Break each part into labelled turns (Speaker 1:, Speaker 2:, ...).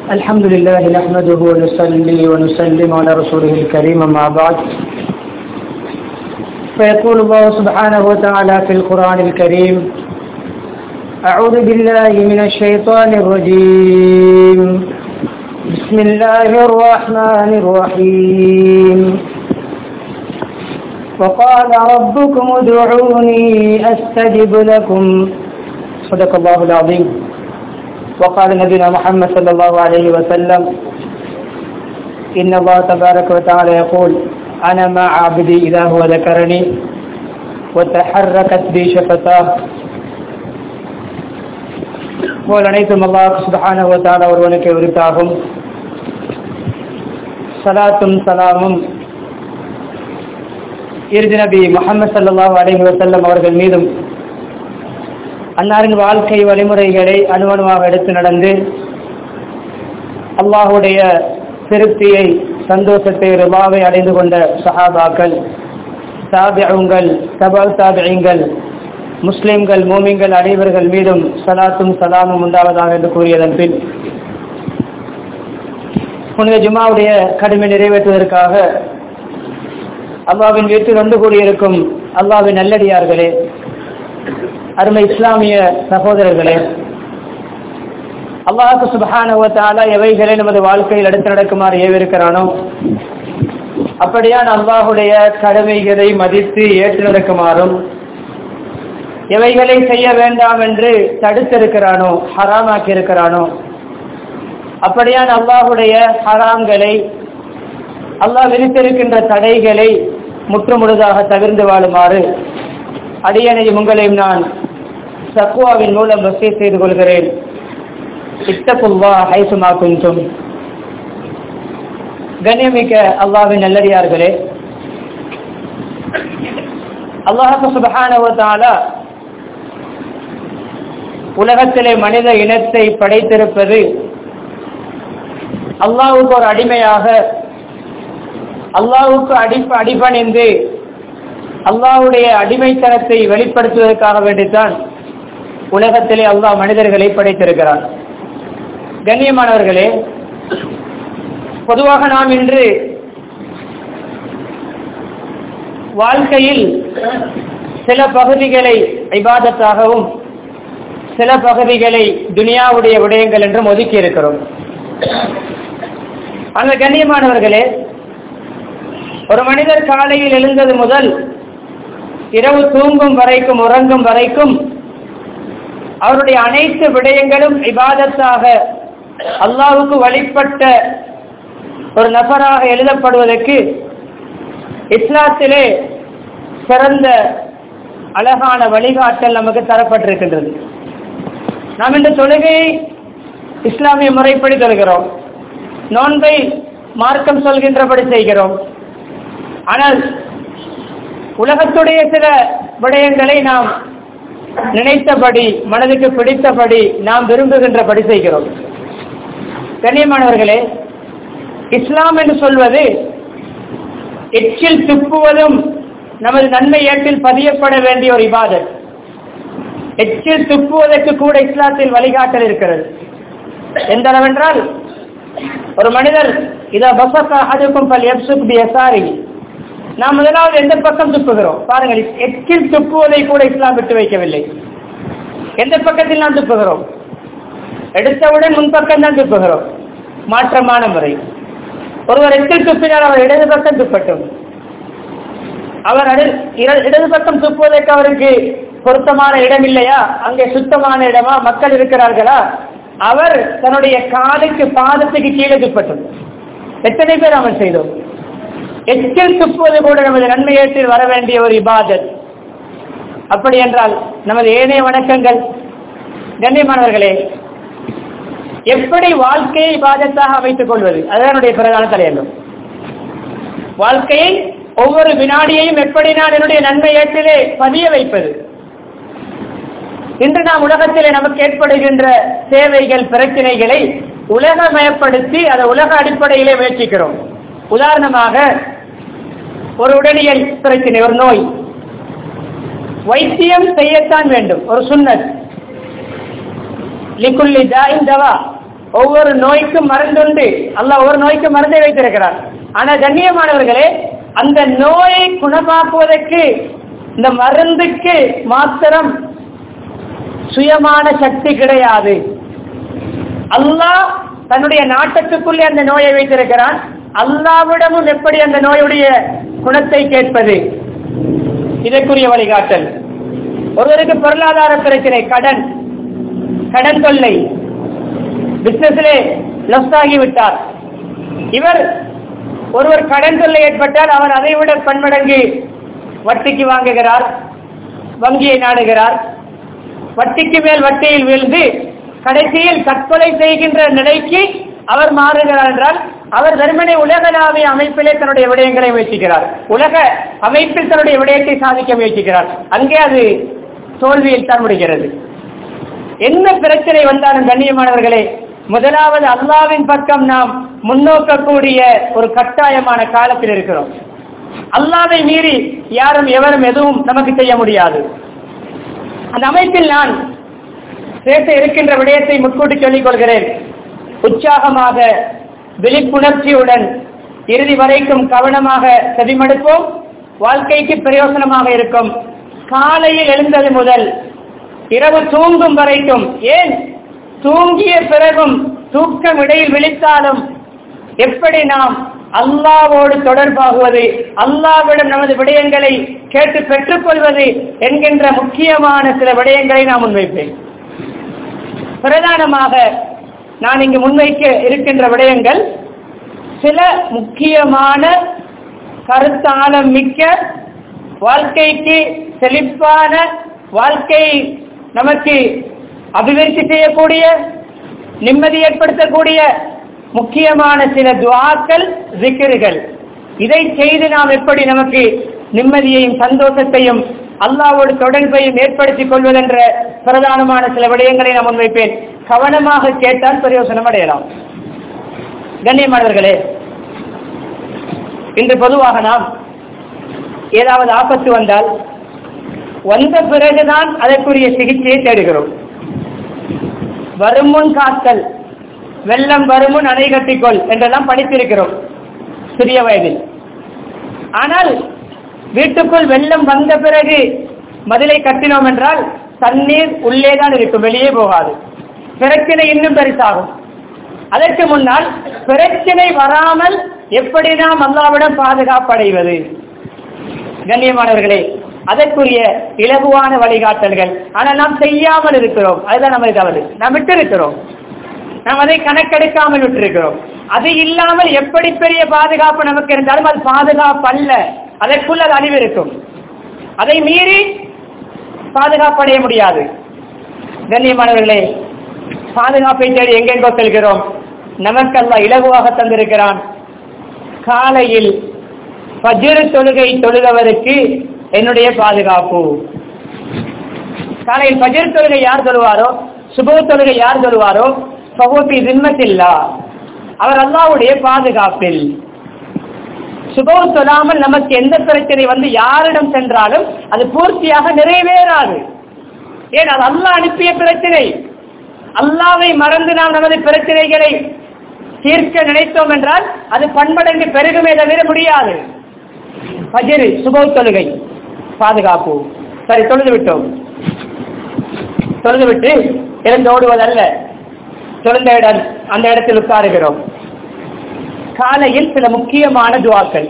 Speaker 1: الحمد لله نحمده ونصلي ونسلم على رسوله الكريم أما بعد فيقول الله سبحانه وتعالى في القرآن الكريم أعوذ بالله من الشيطان الرجيم بسم الله الرحمن الرحيم وقال ربكم ادعوني أستجب لكم صدق الله العظيم وقال نبينا محمد صلى الله عليه وسلم إن الله تبارك وتعالى يقول أنا مع عبدي إذا هو ذكرني وتحركت بي شفتاه போல் அனைத்தும் அல்லாஹ் சுபஹான வத்தால ஒருவனுக்கு உரித்தாகும் சலாத்தும் சலாமும் இறுதி நபி முகமது சல்லாஹூ அலைஹி வசல்லம் அவர்கள் மீதும் அன்னாரின் வாழ்க்கை வழிமுறைகளை அணுவணுவாக எடுத்து நடந்து அல்லாஹுடைய திருப்தியை சந்தோஷத்தை ருபாவை அடைந்து கொண்ட சஹாபாக்கள் தாபியங்கள் தபால் தாபியங்கள் முஸ்லிம்கள் மூமிங்கள் அனைவர்கள் மீதும் சலாத்தும் சலாமும் உண்டாவதாக என்று கூறியதன் பின் புனித ஜுமாவுடைய கடமை நிறைவேற்றுவதற்காக அல்லாவின் வீட்டில் வந்து கூடியிருக்கும் அல்லாவின் நல்லடியார்களே அருமை இஸ்லாமிய சகோதரர்களே அல்லாஹு சுபஹானுவத்தால எவைகளை நமது வாழ்க்கையில் எடுத்து நடக்குமாறு ஏவிருக்கிறானோ அப்படியான் அல்லாஹுடைய கடமைகளை மதித்து ஏற்று நடக்குமாறும் எவைகளை செய்ய வேண்டாம் என்று தடுத்திருக்கிறானோ ஹராமாக்கி இருக்கிறானோ அப்படியான் அல்லாஹுடைய ஹராம்களை அல்லாஹ் விதித்திருக்கின்ற தடைகளை முற்றுமுழுதாக தவிர்ந்து வாழுமாறு அடியனையும் உங்களையும் நான் சக்குவாவின் மூலம் வசதி செய்து கொள்கிறேன் இத்தப்புல்லா ஹைசுமா குஞ்சும் கண்ணியமிக்க அல்லாவின் நல்லடியார்களே அல்லாஹு சுபஹானவத்தால உலகத்திலே மனித இனத்தை படைத்திருப்பது அல்லாவுக்கு ஒரு அடிமையாக அல்லாவுக்கு அடி அடிபணிந்து அல்லாவுடைய அடிமைத்தனத்தை வெளிப்படுத்துவதற்காக வேண்டித்தான் உலகத்திலே அல்லாஹ் மனிதர்களை படைத்திருக்கிறார் கண்ணியமானவர்களே பொதுவாக நாம் இன்று வாழ்க்கையில் சில பகுதிகளை ஐபாதத்தாகவும் சில பகுதிகளை துனியாவுடைய விடயங்கள் என்றும் ஒதுக்கி இருக்கிறோம் அந்த கண்ணியமானவர்களே ஒரு மனிதர் காலையில் எழுந்தது முதல் இரவு தூங்கும் வரைக்கும் உறங்கும் வரைக்கும் அவருடைய அனைத்து விடயங்களும் இபாதத்தாக அல்லாவுக்கு வழிபட்ட ஒரு நபராக எழுதப்படுவதற்கு இஸ்லாத்திலே சிறந்த அழகான வழிகாட்டல் நமக்கு தரப்பட்டிருக்கின்றது நாம் இந்த தொழுகையை இஸ்லாமிய முறைப்படி தொழுகிறோம் நோன்பை மார்க்கம் சொல்கின்றபடி செய்கிறோம் ஆனால் உலகத்துடைய சில விடயங்களை நாம் நினைத்தபடி மனதுக்கு பிடித்தபடி நாம் விரும்புகின்றபடி செய்கிறோம் கண்ணியமானவர்களே இஸ்லாம் என்று சொல்வது எச்சில் துப்புவதும் நமது நன்மை ஏற்றில் பதியப்பட வேண்டிய ஒரு இபாதத் எச்சில் துப்புவதற்கு கூட இஸ்லாத்தில் வழிகாட்டல் இருக்கிறது எந்த அளவென்றால் ஒரு மனிதர் இதா பசக்கா அதுக்கும் பல் எப்சுக் பி எசாரி நாம் முதலாவது எந்த பக்கம் துப்புகிறோம் பாருங்கள் எச்சில் துப்புவதை கூட இஸ்லாம் விட்டு வைக்கவில்லை எந்த பக்கத்தில் நாம் துப்புகிறோம் எடுத்தவுடன் முன்பக்கம் தான் துப்புகிறோம் மாற்றமான முறை ஒருவர் எச்சில் துப்பினால் அவர் இடது பக்கம் துப்பட்டும் அவர் இடது பக்கம் துப்புவதற்கு அவருக்கு பொருத்தமான இடம் இல்லையா அங்கே சுத்தமான இடமா மக்கள் இருக்கிறார்களா அவர் தன்னுடைய காலுக்கு பாதத்துக்கு கீழே துப்பட்டும் எத்தனை பேர் அவன் செய்தோம் எச்சில் துப்புவது கூட நமது நன்மையேற்றில் வர வேண்டிய ஒரு இபாதத் அப்படி என்றால் நமது ஏனைய வணக்கங்கள் கண்ணியமானவர்களே எப்படி வாழ்க்கையை இபாதத்தாக அமைத்துக் கொள்வது அதுதான் பிரதான தலையங்கம் வாழ்க்கையை ஒவ்வொரு வினாடியையும் எப்படி நான் என்னுடைய நன்மை ஏற்றிலே பதிய வைப்பது இன்று நாம் உலகத்திலே நமக்கு ஏற்படுகின்ற சேவைகள் பிரச்சனைகளை உலகமயப்படுத்தி அதை உலக அடிப்படையிலே முயற்சிக்கிறோம் உதாரணமாக ஒரு உடலியல் பிரச்சனை ஒரு நோய் வைத்தியம் செய்யத்தான் வேண்டும் ஒரு சுன்னத் லிக்குல்லி தாயின் தவா ஒவ்வொரு நோய்க்கும் மருந்துண்டு அல்லாஹ் ஒவ்வொரு நோய்க்கும் மருந்தை வைத்திருக்கிறார் ஆனா கண்ணியமானவர்களே அந்த நோயை குணமாக்குவதற்கு இந்த மருந்துக்கு மாத்திரம் சுயமான சக்தி கிடையாது அல்லாஹ் தன்னுடைய நாட்டத்துக்குள்ளே அந்த நோயை வைத்திருக்கிறான் அல்லாவிடமும் எப்படி அந்த நோயுடைய குணத்தை கேட்பது இதற்குரிய வழிகாட்டல் ஒருவருக்கு பொருளாதார பிரச்சனை கடன் கடன் தொல்லை பிசினஸிலே லஸ் ஆகிவிட்டார் இவர் ஒருவர் கடன் தொல்லை ஏற்பட்டால் அவர் அதை விட பன்மடங்கு வட்டிக்கு வாங்குகிறார் வங்கியை நாடுகிறார் வட்டிக்கு மேல் வட்டியில் விழுந்து கடைசியில் தற்கொலை செய்கின்ற நிலைக்கு அவர் மாறுகிறார் என்றால் அவர் வெறுமனே உலகளாவிய அமைப்பிலே தன்னுடைய விடயங்களை முயற்சிக்கிறார் உலக அமைப்பில் தன்னுடைய விடயத்தை சாதிக்க முயற்சிக்கிறார் அங்கே அது தோல்வியில் தான் முடிகிறது என்ன பிரச்சனை வந்தாலும் கண்ணியமானவர்களே முதலாவது அல்லாவின் பக்கம் நாம் முன்னோக்கக்கூடிய ஒரு கட்டாயமான காலத்தில் இருக்கிறோம் அல்லாவை மீறி யாரும் எவரும் எதுவும் நமக்கு செய்ய முடியாது அந்த அமைப்பில் நான் பேச இருக்கின்ற விடயத்தை முன்கூட்டி சொல்லிக் கொள்கிறேன் உற்சாகமாக விழிப்புணர்ச்சியுடன் இறுதி வரைக்கும் கவனமாக செவிமடுப்போம் வாழ்க்கைக்கு பிரயோசனமாக இருக்கும் காலையில் எழுந்தது முதல் இரவு தூங்கும் வரைக்கும் ஏன் தூங்கிய பிறகும் தூக்கம் இடையில் விழித்தாலும் எப்படி நாம் அல்லாவோடு தொடர்பாகுவது அல்லாவிடம் நமது விடயங்களை கேட்டு பெற்றுக்கொள்வது என்கின்ற முக்கியமான சில விடயங்களை நான் முன்வைப்பேன் பிரதானமாக நான் இங்கு முன்வைக்க இருக்கின்ற விடயங்கள் சில முக்கியமான கருத்தாளம் மிக்க வாழ்க்கைக்கு செழிப்பான வாழ்க்கை நமக்கு அபிவிருத்தி செய்யக்கூடிய நிம்மதி ஏற்படுத்தக்கூடிய முக்கியமான சில துவாக்கள் ஜிக்கிர்கள் இதை செய்து நாம் எப்படி நமக்கு நிம்மதியையும் சந்தோஷத்தையும் அல்லாவோடு தொடர்பையும் ஏற்படுத்திக் கொள்வதென்ற பிரதானமான சில விடயங்களை நான் முன்வைப்பேன் கவனமாக கேட்டால் பிரயோசனம் அடையலாம் கண்ணியமானவர்களே இன்று பொதுவாக நாம் ஏதாவது ஆபத்து வந்தால் வந்த பிறகுதான் அதற்குரிய சிகிச்சையை தேடுகிறோம் வருமுன் காத்தல் வெள்ளம் வருமுன் அணை கட்டிக்கொள் என்றெல்லாம் படித்திருக்கிறோம் சிறிய வயதில் ஆனால் வீட்டுக்குள் வெள்ளம் வந்த பிறகு மதிலை கட்டினோம் என்றால் தண்ணீர் உள்ளேதான் இருக்கும் வெளியே போகாது பிரச்சனை இன்னும் பெருசாகும் அதற்கு முன்னால் பிரச்சனை வராமல் எப்படி நாம் அல்லாவிடம் பாதுகாப்படைவது கண்ணியமானவர்களே அதற்குரிய இலகுவான வழிகாட்டல்கள் ஆனால் நாம் செய்யாமல் இருக்கிறோம் அதுதான் நமது தவறு நாம் விட்டிருக்கிறோம் நாம் அதை கணக்கெடுக்காமல் விட்டிருக்கிறோம் அது இல்லாமல் எப்படி பெரிய பாதுகாப்பு நமக்கு இருந்தாலும் அது பாதுகாப்பு அல்ல அதற்குள் அது அழிவு இருக்கும் அதை மீறி பாதுகாப்படைய முடியாது கண்ணியமானவர்களே பாதுகாப்பை தேடி எங்கெங்கோ செல்கிறோம் நமக்கல்ல இலகுவாக தந்திருக்கிறான் காலையில் பஜிரு தொழுகை தொழுகவருக்கு என்னுடைய பாதுகாப்பு காலையில் பஜிர் தொழுகை யார் தொழுவாரோ சுப தொழுகை யார் தொழுவாரோ சகோபி திம்மத்தில்லா அவர் அல்லாவுடைய பாதுகாப்பில் சுபம் சொல்லாமல் நமக்கு எந்த பிரச்சனை வந்து யாரிடம் சென்றாலும் அது பூர்த்தியாக நிறைவேறாது ஏன் அது அல்லாஹ் அனுப்பிய பிரச்சனை அல்லாவை மறந்து நாம் நமது பிரச்சனைகளை தீர்க்க நினைத்தோம் என்றால் அது பன்மடங்கு பெருகுமே தவிர முடியாது பஜிரு சுப தொழுகை பாதுகாப்பு சரி தொழுது விட்டோம் தொழுது விட்டு இறந்து ஓடுவதல்ல தொழுந்த இடம் அந்த இடத்தில் உட்காருகிறோம் காலையில் சில முக்கியமான துவாக்கள்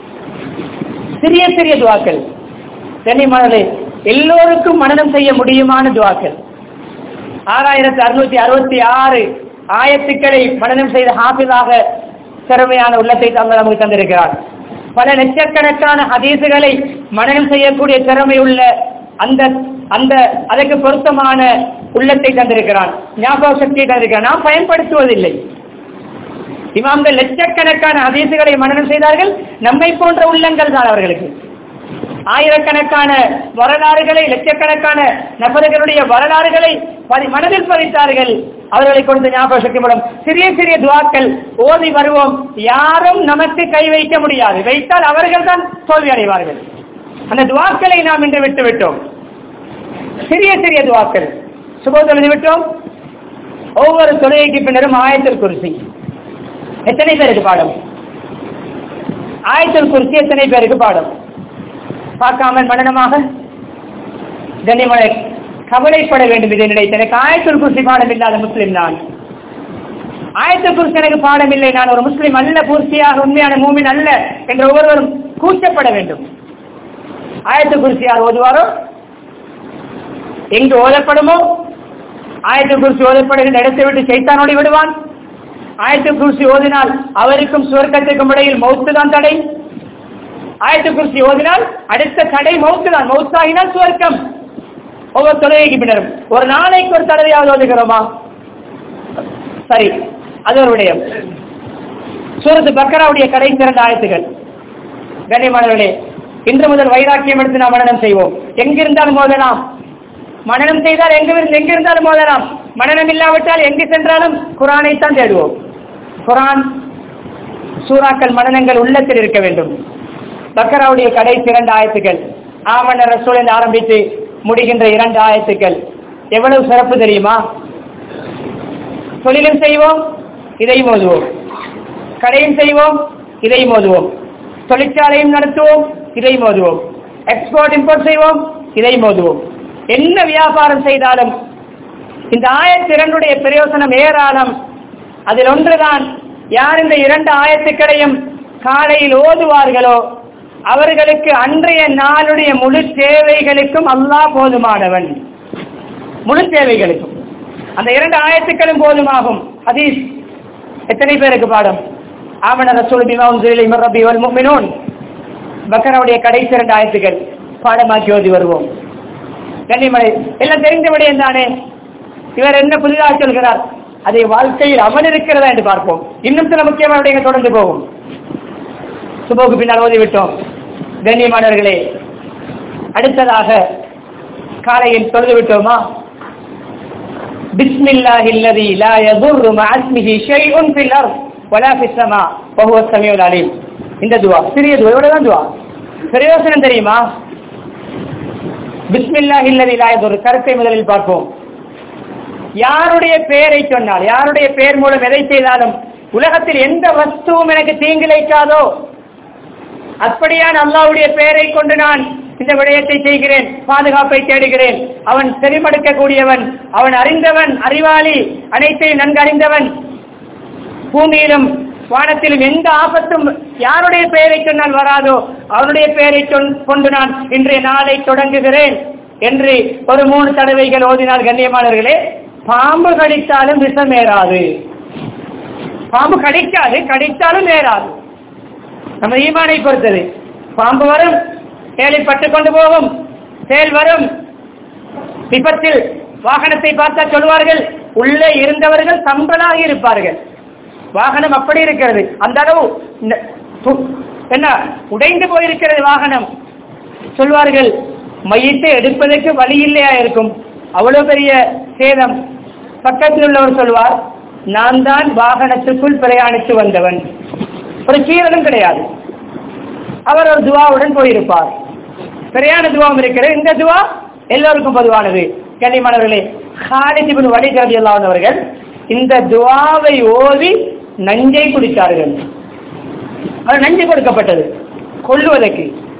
Speaker 1: சிறிய சிறிய துவாக்கள் கண்ணியமானே எல்லோருக்கும் மனநம் செய்ய முடியுமான துவாக்கள் ஆறாயிரத்தி அறுநூத்தி அறுபத்தி ஆறு ஆயத்துக்களை மனநம் செய்த ஹாஃபிதாக திறமையான உள்ளத்தை தாங்கள் நமக்கு தந்திருக்கிறார் பல லட்சக்கணக்கான ஹதீசுகளை மனநம் செய்யக்கூடிய திறமை உள்ள அந்த அந்த அதற்கு பொருத்தமான உள்ளத்தை தந்திருக்கிறான் ஞாபக சக்தியை தந்திருக்கிறான் நாம் பயன்படுத்துவதில்லை இமாம்கள் லட்சக்கணக்கான ஹதீசுகளை மனநம் செய்தார்கள் நம்மை போன்ற உள்ளங்கள் தான் அவர்களுக்கு ஆயிரக்கணக்கான வரலாறுகளை லட்சக்கணக்கான நபர்களுடைய வரலாறுகளை பதி- மனதில் பதித்தார்கள் அவர்களை கொண்டு ஞாபக சக்தி மூலம் சிறிய சிறிய துவாக்கள் ஓதி வருவோம் யாரும் நமக்கு கை வைக்க முடியாது வைத்தால் அவர்கள் தான் தோல்வி அடைவார்கள் அந்த துவாக்களை நாம் இன்று விட்டு விட்டோம் சிறிய சிறிய துவாக்கள் சுபோதம் விட்டோம் ஒவ்வொரு தொழுகைக்கு பின்னரும் ஆயத்தில் குறிசி எத்தனை பேருக்கு பாடம் ஆயத்தில் குறிசி எத்தனை பேருக்கு பாடம் பார்க்காமல் மனநமாக கண்ணியமலை கவலைப்பட வேண்டும் இதை நினைத்து எனக்கு ஆயத்தில் குறிசி பாடம் இல்லாத முஸ்லிம் நான் ஆயத்தில் குறிசி எனக்கு பாடம் இல்லை நான் ஒரு முஸ்லிம் அல்ல பூர்த்தியாக உண்மையான மூமின் அல்ல என்று ஒவ்வொருவரும் கூச்சப்பட வேண்டும் ஆயத்து குறிசி யார் ஓதுவாரோ எங்கு ஓதப்படுமோ ஆயத்து குறிசி ஓதப்படுகின்ற இடத்தை விட்டு சைத்தானோடி விடுவான் ஆயத்து குறிசி ஓதினால் அவருக்கும் சுவர்க்கத்திற்கும் இடையில் மௌத்து தான் தடை ஆயத்து குறிசி ஓதினால் அடுத்த தடை மௌத்து தான் மௌத்தாகினால் சுவர்க்கம் ஒவ்வொரு தொழுகைக்கு பின்னரும் ஒரு நாளைக்கு ஒரு தடவையாவது ஓதுகிறோமா சரி அது ஒரு விடயம் சூரத்து பக்கராவுடைய கடைசி இரண்டு ஆயத்துகள் கண்ணியமானவர்களே இன்று முதல் வைராக்கியம் எடுத்து நாம் மனநம் செய்வோம் எங்கிருந்தாலும் மோதலாம் மனநம் செய்தால் எங்கு எங்கிருந்தாலும் மோதலாம் மனநம் இல்லாவிட்டால் எங்கு சென்றாலும் குரானைத்தான் தேடுவோம் குரான் சூறாக்கள் மனநங்கள் உள்ளத்தில் இருக்க வேண்டும் பக்கராவுடைய கடைசி இரண்டு ஆயத்துக்கள் ஆமன ரசூல் ஆரம்பித்து முடிகின்ற இரண்டு ஆயத்துக்கள் எவ்வளவு சிறப்பு தெரியுமா தொழிலும் செய்வோம் இதையும் ஓதுவோம் கடையும் செய்வோம் இதையும் ஓதுவோம் தொழிற்சாலையும் நடத்துவோம் இதையும் ஓதுவோம் எக்ஸ்போர்ட் இம்போர்ட் செய்வோம் இதையும் ஓதுவோம் என்ன வியாபாரம் செய்தாலும் இந்த ஆயத்து இரண்டுடைய பிரயோசனம் ஏராளம் அதில் ஒன்றுதான் யார் இந்த இரண்டு ஆயத்துக்களையும் காலையில் ஓதுவார்களோ அவர்களுக்கு அன்றைய நாளுடைய முழு தேவைகளுக்கும் அல்லாஹ் போதுமானவன் முழு தேவைகளுக்கும் அந்த இரண்டு ஆயத்துக்களும் போதுமாகும் ஹதீஸ் எத்தனை பேருக்கு பாடம் ஆமன ரசூல் பிமா உன்சில் இமர் ரபி வல் முஃமினூன் பக்கராவுடைய கடைசி இரண்டு ஆயத்துக்கள் பாடமாக்கி ஓதி வருவோம் கன்னிமலை எல்லாம் தெரிந்த விடயம் தானே இவர் என்ன புதிதாக சொல்கிறார் அதை வாழ்க்கையில் அமல் இருக்கிறதா என்று பார்ப்போம் இன்னும் சில முக்கியமான விடயங்கள் தொடர்ந்து போகும் சுபோக்கு பின்னால் ஓதிவிட்டோம் கண்ணியமானவர்களே அடுத்ததாக காலையில் தொழுது விட்டோமா بسم الله الذي لا يضر مع اسمه شيء في الارض ولا في السماء وهو السميع العليم இந்த துவா சிறிய துவா இவ்வளவுதான் துவா பிரயோசனம் தெரியுமா பிஸ்மில்லாஹி அல்லதி லா யதுர் கருத்தை முதலில் பார்ப்போம் யாருடைய பெயரை சொன்னால் யாருடைய பெயர் மூலம் எதை செய்தாலும் உலகத்தில் எந்த வஸ்துவும் எனக்கு தீங்கிழைக்காதோ அப்படியான அல்லாவுடைய பெயரை கொண்டு நான் இந்த விடயத்தை செய்கிறேன் பாதுகாப்பை தேடுகிறேன் அவன் செறிமடுக்கக்கூடியவன் அவன் அறிந்தவன் அறிவாளி அனைத்தையும் நன்கு அறிந்தவன் பூமியிலும் வானத்திலும் எந்த ஆபத்தும் யாருடைய பெயரை சொன்னால் வராதோ அவனுடைய பெயரை கொண்டு நான் இன்றைய நாளை தொடங்குகிறேன் என்று ஒரு மூணு தடவைகள் ஓதினால் கண்ணியமானவர்களே பாம்பு கடித்தாலும் விஷம் ஏறாது பாம்பு கடிக்காது கடித்தாலும் ஏறாது நம்ம ஈமானை பொறுத்தது பாம்பு வரும் செயலில் பட்டுக் கொண்டு போகும் செயல் வரும் விபத்தில் வாகனத்தை பார்த்தா சொல்வார்கள் உள்ளே இருந்தவர்கள் சம்பளாகி இருப்பார்கள் வாகனம் அப்படி இருக்கிறது அந்த அளவு என்ன உடைந்து போயிருக்கிறது வாகனம் சொல்வார்கள் மையத்தை எடுப்பதற்கு வழி இல்லையா இருக்கும் அவ்வளவு பெரிய சேதம் பக்கத்தில் உள்ளவர் சொல்வார் நான் தான் வாகனத்துக்குள் பிரயாணித்து வந்தவன் ஒரு கீரலும் கிடையாது அவர் ஒரு துவாவுடன் போயிருப்பார் சரியான துவாவும் இருக்கிறது இந்த துவா எல்லோருக்கும் பொதுவானது கண்ணியமானவர்களே ஹாலிதிபின் வழிகிறது இல்லாதவர்கள் இந்த துவாவை ஓதி நஞ்சை குடித்தார்கள் அது நஞ்சு கொடுக்கப்பட்டது கொள்ளுவதற்கு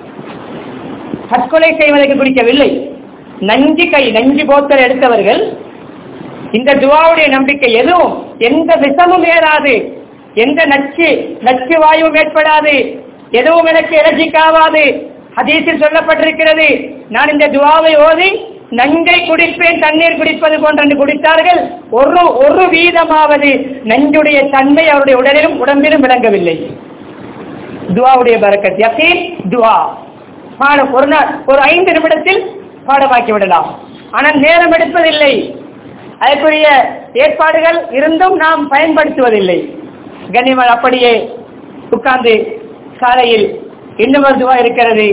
Speaker 1: தற்கொலை செய்வதற்கு குடிக்கவில்லை நஞ்சு கை நஞ்சு போத்தல் எடுத்தவர்கள் இந்த துவாவுடைய நம்பிக்கை எதுவும் எந்த விஷமும் ஏறாது எந்த நச்சு நச்சு வாயுவும் ஏற்படாது எதுவும் எனக்கு எலர்ஜிக்காவாது ஹதீஸில் சொல்லப்பட்டிருக்கிறது நான் இந்த துவாவை ஓதி நஞ்சை குடிப்பேன் தண்ணீர் குடிப்பது போன்று குடித்தார்கள் ஒரு ஒரு வீதமாவது நஞ்சுடைய தன்மை அவருடைய உடலிலும் உடம்பிலும் விளங்கவில்லை துவாவுடைய பரக்கத் யகீன் துவா பாடம் ஒரு நாள் ஒரு ஐந்து நிமிடத்தில் பாடமாக்கி விடலாம் ஆனால் நேரம் எடுப்பதில்லை அதற்குரிய ஏற்பாடுகள் இருந்தும் நாம் பயன்படுத்துவதில்லை கண்ணியமல் அப்படியே உட்கார்ந்து காலையில் இன்னும் ஒரு துவா இருக்கிறது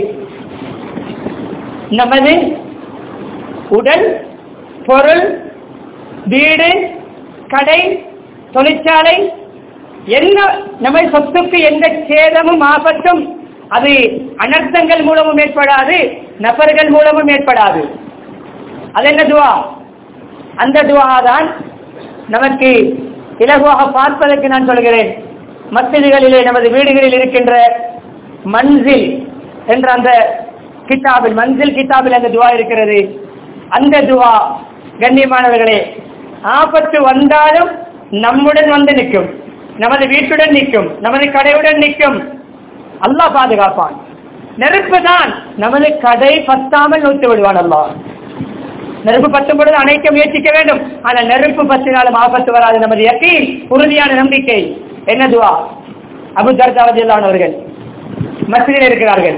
Speaker 1: நமது உடல் பொருள் வீடு கடை தொழிற்சாலை என்ன நம்ம சொத்துக்கு எந்த சேதமும் ஆபத்தும் அது அனர்த்தங்கள் மூலமும் ஏற்படாது நபர்கள் மூலமும் ஏற்படாது அது என்ன துவா அந்த துவா தான் நமக்கு இலகுவாக பார்ப்பதற்கு நான் சொல்கிறேன் மசிதிகளிலே நமது வீடுகளில் இருக்கின்ற மன்சில் என்ற அந்த கிதாபில் மன்சில் கிதாபில் அந்த துவா இருக்கிறது அந்த துவா கண்ணியமானவர்களே ஆபத்து வந்தாலும் நம்முடன் வந்து நிற்கும் நமது வீட்டுடன் நிற்கும் நமது கடையுடன் நிற்கும் அல்லாஹ் பாதுகாப்பான் நெருப்பு தான் நமது கடை பத்தாமல் நூத்து விடுவான் அல்லாஹ் நெருப்பு பத்தும் பொழுது அணைக்க முயற்சிக்க வேண்டும் ஆனால் நெருப்பு பத்தினாலும் ஆபத்து வராது நமது யக்கீன் உறுதியான நம்பிக்கை என்ன துவா அபு தர்தாவதில்லானவர்கள் மசிதில் இருக்கிறார்கள்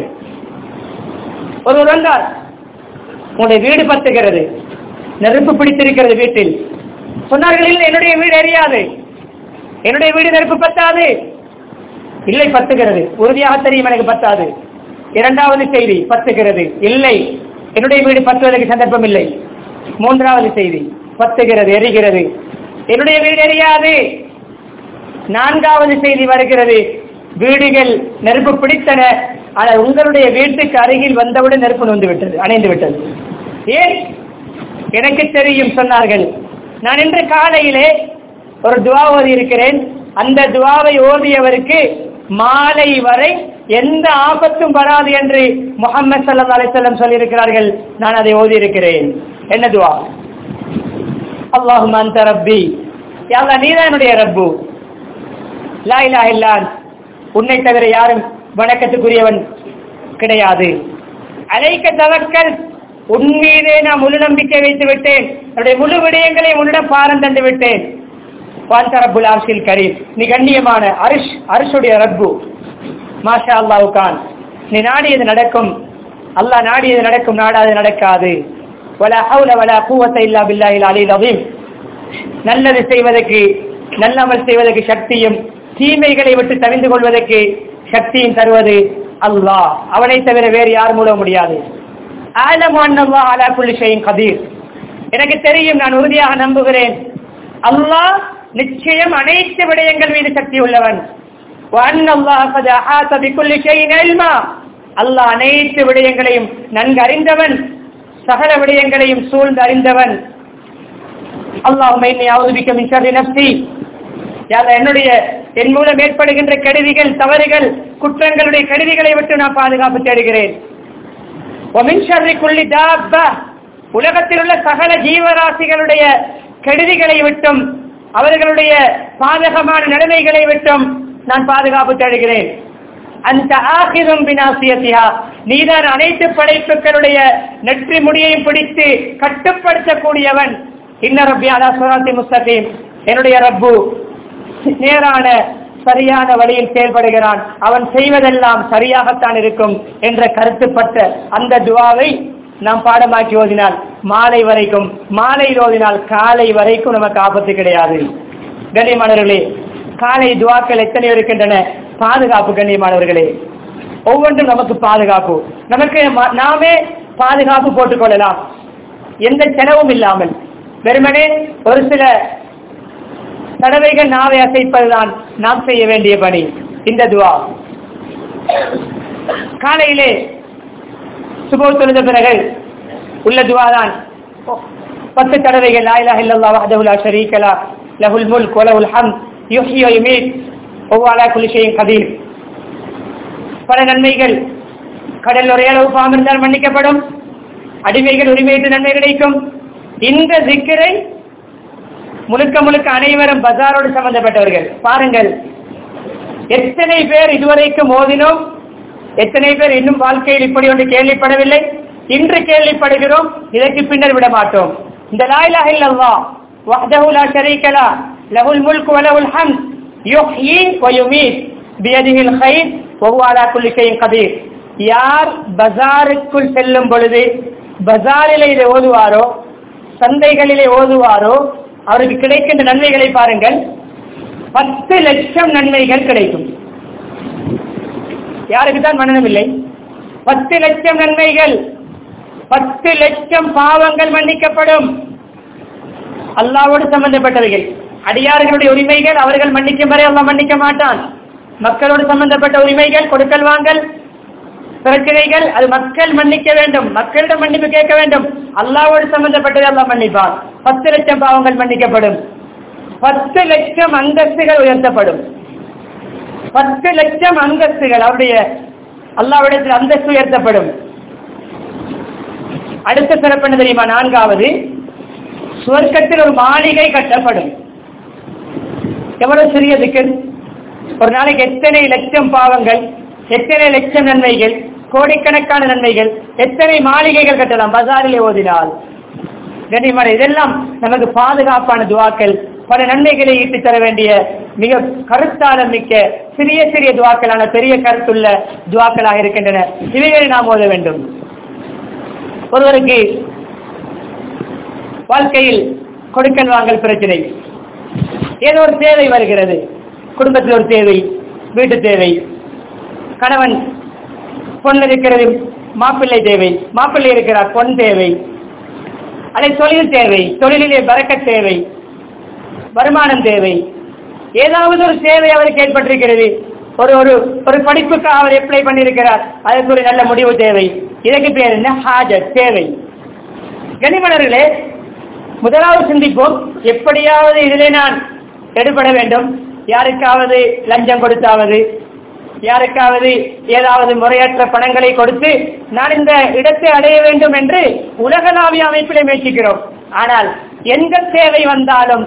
Speaker 1: ஒரு வந்தார் உங்களுடைய வீடு பத்துகிறது நெருப்பு பிடித்திருக்கிறது வீட்டில் சொன்னார்கள் இல்லை என்னுடைய வீடு எரியாது என்னுடைய வீடு நெருப்பு பத்தாது இல்லை பத்துகிறது உறுதியாக தெரியும் எனக்கு பத்தாது இரண்டாவது செய்தி பத்துகிறது இல்லை என்னுடைய வீடு பத்துவதற்கு சந்தர்ப்பம் இல்லை மூன்றாவது செய்தி பத்துகிறது எரிகிறது என்னுடைய வீடு எரியாது நான்காவது செய்தி வருகிறது வீடுகள் நெருப்பு பிடித்தன ஆனால் உங்களுடைய வீட்டுக்கு அருகில் வந்தவுடன் நெருப்பு நொந்து விட்டது அணைந்து விட்டது ஏன் எனக்கு தெரியும் சொன்னார்கள் நான் இன்று காலையிலே ஒரு துவா ஓதி இருக்கிறேன் அந்த துவாவை ஓதியவருக்கு மாலை வரை எந்த ஆபத்தும் வராது என்று முகமது சல்லா அலிசல்லம் சொல்லியிருக்கிறார்கள் நான் அதை ஓதி இருக்கிறேன் என்ன துவா அல்லாஹும் அந்த ரப்பி யாரா நீதான் என்னுடைய ரப்பு லா இலா இல்லான் உன்னை தவிர யாரும் வணக்கத்துக்குரியவன் கிடையாது அழைக்க தவக்கல் உன் மீதே நான் முழு நம்பிக்கை வைத்து விட்டேன் என்னுடைய முழு விடயங்களை உன்னிடம் பாரம் தந்து விட்டேன் வாந்த ரப்புல் ஆர்ஷில் கரீம் நீ கண்ணியமான அரிஷ் அரிஷுடைய ரப்பு மாஷா அல்லாஹு கான் நீ நாடியது நடக்கும் அல்லாஹ் நாடியது நடக்கும் நாடாது நடக்காது வலா ஹவுல வலா கூவத்தை இல்லா பில்லாஹில் அலில் அதீம் நல்லது செய்வதற்கு நல்லமல் செய்வதற்கு சக்தியும் தீமைகளை விட்டு தவிந்து கொள்வதற்கு சக்தியும் தருவது அல்லாஹ் அவனை தவிர வேறு யார் மூலம் முடியாது கதீர் எனக்கு தெரியும் நான் உறுதியாக நம்புகிறேன் அல்லாஹ் நிச்சயம் அனைத்து விடயங்கள் மீது சக்தி உள்ளவன் அல்லாஹ் அனைத்து விடயங்களையும் நன்கு அறிந்தவன் சகல விடயங்களையும் சூழ்ந்து அறிந்தவன் என்னுடைய என் மூலம் ஏற்படுகின்ற கெடுதிகள் தவறுகள் குற்றங்களுடைய கெடுதிகளை விட்டு நான் பாதுகாப்பு தேடுகிறேன் உலகத்தில் உள்ள சகல ஜீவராசிகளுடைய கெடுதிகளை விட்டும் அவர்களுடைய பாதகமான நிலைமைகளை விட்டும் நான் பாதுகாப்பு தேடுகிறேன் அந்த ஆகிரும் பினாசியத்தியா நீதான் அனைத்து படைப்புகளுடைய நெற்றி முடியையும் பிடித்து கட்டுப்படுத்தக்கூடியவன் இன்ன ரப்பி அலா சுராத்தி முஸ்தகீம் என்னுடைய ரப்பு நேரான சரியான வழியில் செயல்படுகிறான் அவன் செய்வதெல்லாம் சரியாகத்தான் இருக்கும் என்ற கருத்துப்பட்ட அந்த துவாவை நாம் பாடமாக்கி ஓதினால் மாலை வரைக்கும் மாலையில் ஓதினால் காலை வரைக்கும் நமக்கு ஆபத்து கிடையாது கண்ணியமானவர்களே காலை துவாக்கள் எத்தனை இருக்கின்றன பாதுகாப்பு கண்ணியமானவர்களே ஒவ்வொன்றும் நமக்கு பாதுகாப்பு நமக்கு நாமே பாதுகாப்பு போட்டுக் கொள்ளலாம் எந்த செலவும் இல்லாமல் வெறுமனே ஒரு சில தடவைகள் நாவை அசைப்பதுதான் நாம் செய்ய வேண்டிய பணி இந்த துவா காலையிலே சுபோ தொழுத பிறகு உள்ள துவாதான் பத்து தடவைகள் லாயிலா இல்லல்லா வஹதஹு லா ஷரீக லா லஹுல் முல்க் வ லஹுல் ஹம்த் யுஹ்யி வ யுமீத் வ ஹுவ அலா குல்லி ஷைஇன் கதீர் பல நன்மைகள் கடல் ஒரே அளவு பாம்பு இருந்தால் மன்னிக்கப்படும் அடிமைகள் உரிமையிட்டு நன்மை கிடைக்கும் இந்த சிக்கரை முழுக்க முழுக்க அனைவரும் பஜாரோடு சம்பந்தப்பட்டவர்கள் பாருங்கள் எத்தனை பேர் இதுவரைக்கும் மோதினோம் எத்தனை பேர் இன்னும் வாழ்க்கையில் இப்படி ஒன்று கேள்விப்படவில்லை இன்று கேள்விப்படுகிறோம் இதற்கு பின்னர் விட மாட்டோம் இந்த லாயிலாக இல்லல்லா வஹ்தஹு லா ஷரீக லா லஹுல் முல்க் வ லஹுல் ஹம்த் யுஹ்யி வ யுமீத் பியதிஹில் கைர் வ ஹுவ அலா குல்லி ஷைஇன் கதீர் யார் பஜாருக்குள் செல்லும் பொழுது பஜாரிலே இதை ஓதுவாரோ சந்தைகளிலே ஓதுவாரோ அவருக்கு கிடைக்கின்ற நன்மைகளை பாருங்கள் பத்து லட்சம் நன்மைகள் கிடைக்கும் யாருக்கு தான் மனநம் இல்லை பத்து லட்சம் நன்மைகள் பத்து லட்சம் பாவங்கள் மன்னிக்கப்படும் அல்லாவோடு சம்பந்தப்பட்டவைகள் அடியார்களுடைய உரிமைகள் அவர்கள் மன்னிக்கும் வரை அல்லாஹ் மன்னிக்க மாட்டான் மக்களோடு சம்பந்தப்பட்ட உரிமைகள் கொடுக்கல் வாங்கல் பிரச்சனைகள் அது மக்கள் மன்னிக்க வேண்டும் மக்களிடம் மன்னிப்பு கேட்க வேண்டும் அல்லாவோடு சம்பந்தப்பட்டதை அல்லாஹ் மன்னிப்பான் பத்து லட்சம் பாவங்கள் மன்னிக்கப்படும் பத்து லட்சம் அந்தஸ்துகள் உயர்த்தப்படும் பத்து லட்சம் அந்தஸ்துகள் அவருடைய அல்லாவிடத்தில் அந்தஸ்து உயர்த்தப்படும் அடுத்த சிறப்பு என்ன தெரியுமா நான்காவது சுவர்க்கத்தில் ஒரு மாளிகை கட்டப்படும் எவ்வளவு சிறிய திக்கர் ஒரு நாளைக்கு எத்தனை லட்சம் பாவங்கள் எத்தனை லட்சம் நன்மைகள் கோடிக்கணக்கான நன்மைகள் எத்தனை மாளிகைகள் கட்டலாம் பஜாரிலே ஓதினால் கண்ணியமான இதெல்லாம் நமக்கு பாதுகாப்பான துவாக்கள் பல நன்மைகளை ஈட்டி தர வேண்டிய மிக கருத்தாளம் மிக்க சிறிய சிறிய துவாக்களான பெரிய கருத்துள்ள துவாக்களாக இருக்கின்றன இவைகளை நாம் ஓத வேண்டும் ஒருவருக்கு வாழ்க்கையில் கொடுக்கல் வாங்கல் பிரச்சனை ஏதோ ஒரு தேவை வருகிறது குடும்பத்தில் ஒரு தேவை வீட்டு தேவை கணவன் பொண்ணு இருக்கிறது மாப்பிள்ளை தேவை மாப்பிள்ளை இருக்கிறார் பொன் தேவை அதை தொழில் தேவை தொழிலிலே பறக்க தேவை வருமானம் தேவை ஏதாவது ஒரு தேவை அவருக்கு ஏற்பட்டிருக்கிறது ஒரு ஒரு ஒரு படிப்புக்காக அவர் அப்ளை பண்ணியிருக்கிறார் அதற்கு ஒரு நல்ல முடிவு தேவை இதற்கு பேர் என்ன ஹாஜர் தேவை கனிமணர்களே முதலாவது சிந்திப்போம் எப்படியாவது இதிலே நான் எடுபட வேண்டும் யாருக்காவது லஞ்சம் கொடுத்தாவது யாருக்காவது ஏதாவது முறையற்ற பணங்களை கொடுத்து நான் இந்த இடத்தை அடைய வேண்டும் என்று உலகளாவிய அமைப்பிலே முயற்சிக்கிறோம் ஆனால் எந்த தேவை வந்தாலும்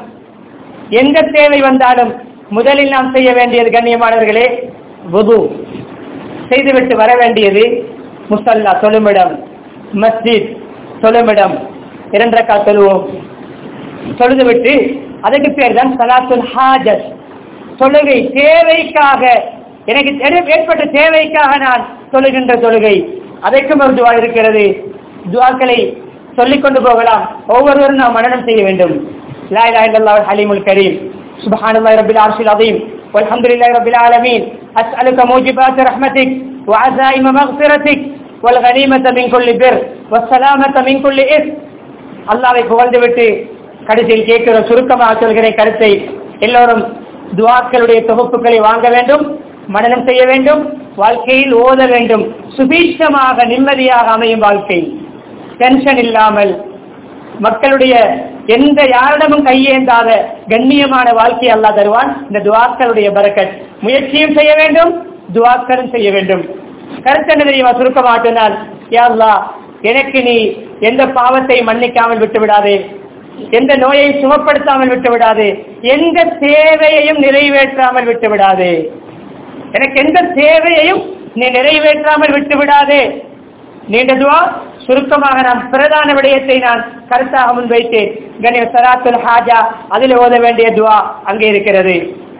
Speaker 1: எந்த தேவை வந்தாலும் முதலில் நாம் செய்ய வேண்டியது கண்ணியமானவர்களே வுது செய்துவிட்டு வர வேண்டியது முசல்லா தொழுமிடம் மஸ்ஜித் தொழுமிடம் இரண்டரக்கா தொழுவோம் தொழுதுவிட்டு அதுக்கு பேர் தான் சலாத்துல் ஹாஜத் தொழுகை தேவைக்காக எனக்கு எது- ஏற்பட்ட தேவைக்காக நான் தொழுகின்ற தொழுகை அதற்கும் ஒரு துவா இருக்கிறது துவாக்களை சொல்லிக் கொண்டு போகலாம் ஒவ்வொருவரும் நாம் மனனம் செய்ய வேண்டும் லா இலாஹ இல்லல்லாஹ் ஹலீமுல் கரீம் சுப்ஹானல்லாஹி ரப்பில் அர்ஷில் அதீம் والحمد لله رب العالمين أسألك موجبات رحمتك وعزائم مغفرتك والغنيمة من كل بر والسلامة من كل إثم அல்லாவை புகழ்ந்து விட்டு கடைசியில் கேட்கிற சுருக்கமாக சொல்கிறேன் கருத்தை எல்லோரும் துவாக்களுடைய தொகுப்புகளை வாங்க வேண்டும் மனனம் செய்ய வேண்டும் வாழ்க்கையில் ஓத வேண்டும் சுபீட்சமாக நிம்மதியாக அமையும் வாழ்க்கை டென்ஷன் இல்லாமல் மக்களுடைய எந்த யாரிடமும் கையேந்தாத கண்ணியமான வாழ்க்கையை அல்லாஹ் தருவான் இந்த துவாக்களுடைய பரக்கத் முயற்சியும் செய்ய வேண்டும் துவாக்களும் செய்ய வேண்டும் கருத்து என்ன தெரியுமா சுருக்கமாக சொன்னால் யா அல்லாஹ் எனக்கு நீ எந்த பாவத்தை மன்னிக்காமல் விட்டு விடாதே எந்த நோயை சுமப்படுத்தாமல் விட்டு விடாதே எந்த தேவையையும் நிறைவேற்றாமல் விட்டு விடாதே எனக்கு எந்த தேவையையும் நீ நிறைவேற்றாமல் விட்டு விடாதே நீண்ட துவா சுருக்கமாக நான் பிரதான விடயத்தை நான் கருத்தாக முன்வைத்தேன் கணிய சராத்துல் ஹாஜா அதில் ஓத வேண்டிய துவா அங்கே இருக்கிறது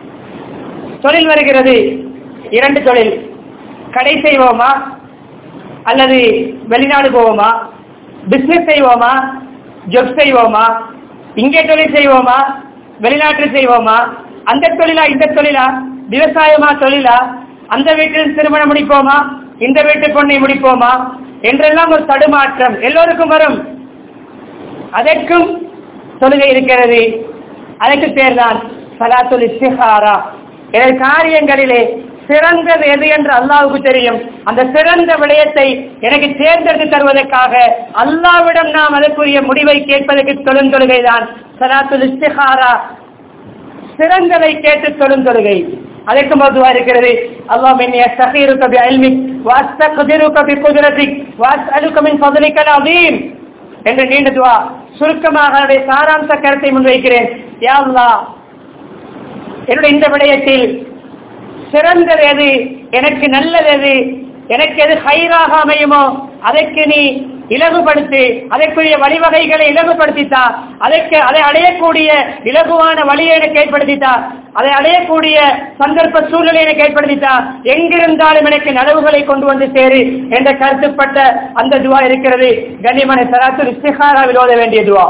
Speaker 1: தொழில் வருகிறது இரண்டு தொழில் கடை செய்வோமா அல்லது வெளிநாடு போவோமா பிசினஸ் செய்வோமா ஜொப் செய்வோமா இங்கே தொழில் செய்வோமா வெளிநாட்டில் செய்வோமா அந்த தொழிலா இந்த தொழிலா விவசாயமா தொழிலா அந்த வீட்டில் திருமணம் முடிப்போமா இந்த வீட்டு பொண்ணை முடிப்போமா என்றெல்லாம் ஒரு தடுமாற்றம் எல்லோருக்கும் வரும் அதற்கும் தொழுகை இருக்கிறது அதற்கு பேர்தான் சலாத்துல் இஸ்திஹாரா எனது காரியங்களிலே சிறந்தது எது என்று அல்லாவுக்கு தெரியும் அந்த சிறந்த விடயத்தை எனக்கு தேர்ந்தெடுத்து தருவதற்காக அல்லாவிடம் நாம் அதற்குரிய முடிவை கேட்பதற்கு தொழுந்தொழுகைதான் சலாத்துல் இஸ்திஹாரா சிறந்ததை கேட்டு தொழுந்தொழுகை அதற்கு மதுவா இருக்கிறது அல்லாஹ் என்னை அஸ்தகீருக்க பி இல்மிக் வஅஸ்தக்திருக்க பி குத்ரத்திக் வஅஸ்அலுக மின் ஃபضلிக அலீம் என்ற நீண்ட துவா சுருக்கமாக அதனுடைய சாராம்ச கருத்தை முன்வைக்கிறேன் யா அல்லாஹ் என்னுடைய இந்த விடயத்தில் சிறந்தது எது எனக்கு நல்லது எது எனக்கு எது ஹைராக அமையுமோ அதற்கு நீ இலகுபடுத்தி அதற்குரிய வழிவகைகளை இலகுபடுத்தித்தா அதற்கு அதை அடையக்கூடிய இலகுவான வழியை எனக்கு ஏற்படுத்தித்தா அதை அடையக்கூடிய சந்தர்ப்ப சூழ்நிலை எனக்கு ஏற்படுத்தித்தா எங்கிருந்தாலும் எனக்கு நனவுகளை கொண்டு வந்து சேரு என்ற கருத்துப்பட்ட அந்த துவா இருக்கிறது கண்ணியமான சராத்து இஸ்திகாராவில் ஓத வேண்டிய துவா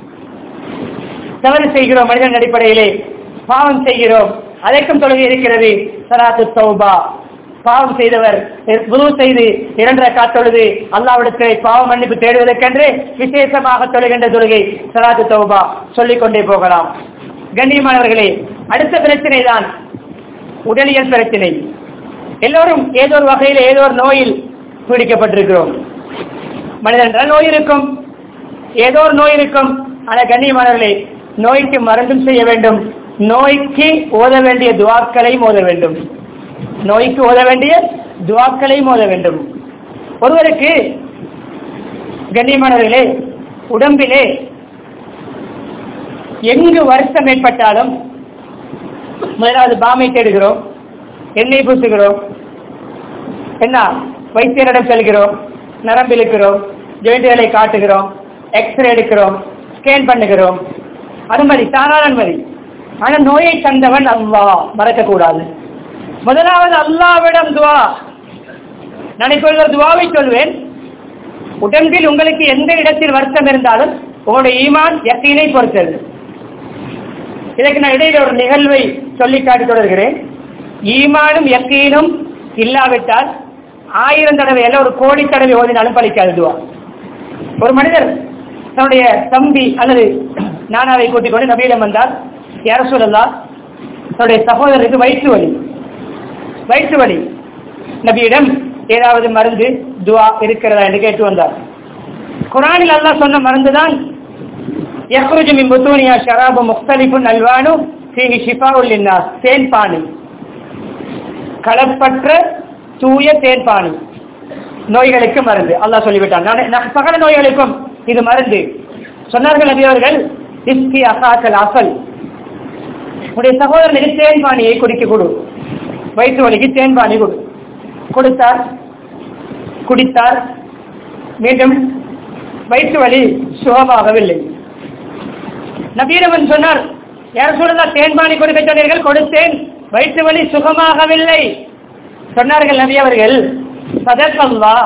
Speaker 1: தவறு செய்கிறோம் மனிதன் அடிப்படையிலே பாவம் செய்கிறோம் அதற்கும் தொழுகை இருக்கிறது சராத்து தௌபா பாவம் செய்தவர் குரு செய்து இரண்டரை காத்தொழுது அல்லாவிடத்திலே பாவ மன்னிப்பு தேடுவதற்கென்று விசேஷமாக தொழுகின்ற தொழுகை சலாத்து தௌபா சொல்லிக் கொண்டே போகலாம் கண்ணியமானவர்களே அடுத்த பிரச்சனை தான் உடலியல் பிரச்சனை எல்லோரும் ஏதோ ஒரு வகையில் ஏதோ ஒரு நோயில் பீடிக்கப்பட்டிருக்கிறோம் மனிதன் நோய் இருக்கும் ஏதோ ஒரு நோய் இருக்கும் ஆனால் கண்ணியமானவர்களே நோய்க்கு மருந்தும் செய்ய வேண்டும் நோய்க்கு ஓத வேண்டிய துவாக்களையும் ஓத வேண்டும் நோய்க்கு ஓத வேண்டிய துவாக்களையும் ஓத வேண்டும் ஒருவருக்கு கண்ணியமானவர்களே உடம்பிலே எங்கு வருத்தம் ஏற்பட்டாலும் முதலாவது பாமை தேடுகிறோம் எண்ணெய் பூசுகிறோம் என்ன வைத்தியரிடம் செல்கிறோம் நரம்பு இழுக்கிறோம் ஜெயின்ட்டுகளை காட்டுகிறோம் எக்ஸ்ரே எடுக்கிறோம் ஸ்கேன் பண்ணுகிறோம் அனுமதி தாராள அனுமதி ஆனா நோயை தந்தவன் அல்லா மறக்கக்கூடாது முதலாவது அல்லாவிடம் துவா நான் இப்பொழுது துவாவை சொல்வேன் உடம்பில் உங்களுக்கு எந்த இடத்தில் வருத்தம் இருந்தாலும் உங்களுடைய ஈமான் யக்கீனை பொறுத்தது இதற்கு நான் இடையில ஒரு நிகழ்வை சொல்லி காட்டி தொடர்கிறேன் ஈமானும் யக்கீனும் இல்லாவிட்டால் ஆயிரம் தடவை அல்ல ஒரு கோடி தடவை ஓதினாலும் பலிக்காது துவா ஒரு மனிதர் தன்னுடைய தம்பி அல்லது நானாவை கூட்டிக் கொண்டு நபியிடம் வந்தார் யார சொல்லலாம் தன்னுடைய சகோதரருக்கு வயிற்று வலி வயிற்று வலி நபியிடம் ஏதாவது மருந்து துவா இருக்கிறதா என்று கேட்டு வந்தார் குரானில் அல்லாஹ் சொன்ன மருந்து தான் யஹ்ருஜு மின் புத்தூனியா ஷராபு முக்தலிஃபுன் அல்வானு ஃபீஹி ஷிஃபாஉல் லின்னாஸ் தேன் பானி கலப்பற்ற தூய தேன் பானி நோய்களுக்கு மருந்து அல்லாஹ் சொல்லிவிட்டான் நான் நான் சகல நோய்களுக்கும் இது மருந்து சொன்னார்கள் நபி அவர்கள் இஸ்கி அசாக்கல் அசல் உடைய சகோதரனுக்கு தேன் பானியை குடிக்க கொடு வயிற்று வலிக்கு தேன் பானி கொடு கொடுத்தார் குடித்தார் மீண்டும் வயிற்று வலி சுகமாகவில்லை நபீரவன் சொன்னார் யார் சொல்லலாம் தேன்பானி கொடுக்க சொன்னீர்கள் கொடுத்தேன் வயிற்று வலி சுகமாகவில்லை சொன்னார்கள் நபி அவர்கள் சதக்கல்லா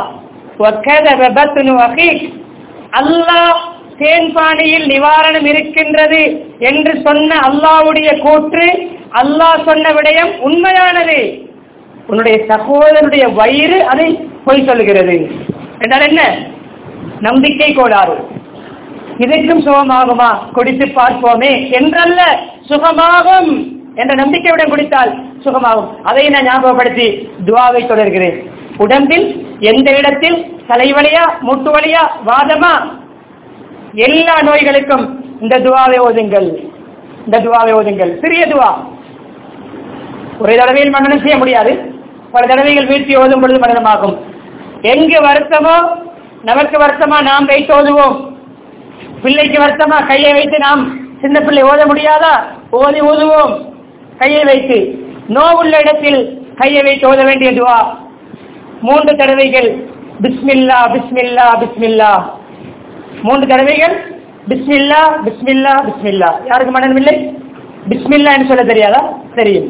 Speaker 1: அல்லாஹ் தேன்பானியில் நிவாரணம் இருக்கின்றது என்று சொன்ன அல்லாவுடைய கூற்று அல்லாஹ் சொன்ன விடயம் உண்மையானது உன்னுடைய சகோதரனுடைய வயிறு அதை பொய் சொல்லுகிறது என்றால் என்ன நம்பிக்கை கோளாறு இதற்கும் சுகமாகுமா குடித்து பார்ப்போமே என்றல்ல சுகமாகும் என்ற நம்பிக்கையுடன் குடித்தால் சுகமாகும் அதை நான் ஞாபகப்படுத்தி துவாவை தொடர்கிறேன் உடம்பில் எந்த இடத்தில் தலைவலியா மூட்டு வலியா வாதமா எல்லா நோய்களுக்கும் இந்த துவாவை ஓதுங்கள் இந்த துவாவை ஓதுங்கள் சிறிய துவா ஒரே தடவையில் மன்னனம் செய்ய முடியாது பல தடவைகள் வீழ்த்தி ஓதும் பொழுது மன்னனமாகும் எங்கு வருத்தமோ நமக்கு வருத்தமா நாம் வைத்து ஓதுவோம் பிள்ளைக்கு வருத்தமா கையை வைத்து நாம் சின்ன பிள்ளை ஓத முடியாதா ஓதி ஓதுவோம் கையை வைத்து நோவுள்ள இடத்தில் கையை வைத்து ஓத வேண்டிய துவா மூன்று தடவைகள் பிஸ்மில்லா பிஸ்மில்லா பிஸ்மில்லா மூன்று தடவைகள் பிஸ்மில்லா பிஸ்மில்லா பிஸ்மில்லா யாருக்கு மனநம் இல்லை பிஸ்மில்லா என்று சொல்ல தெரியாதா தெரியும்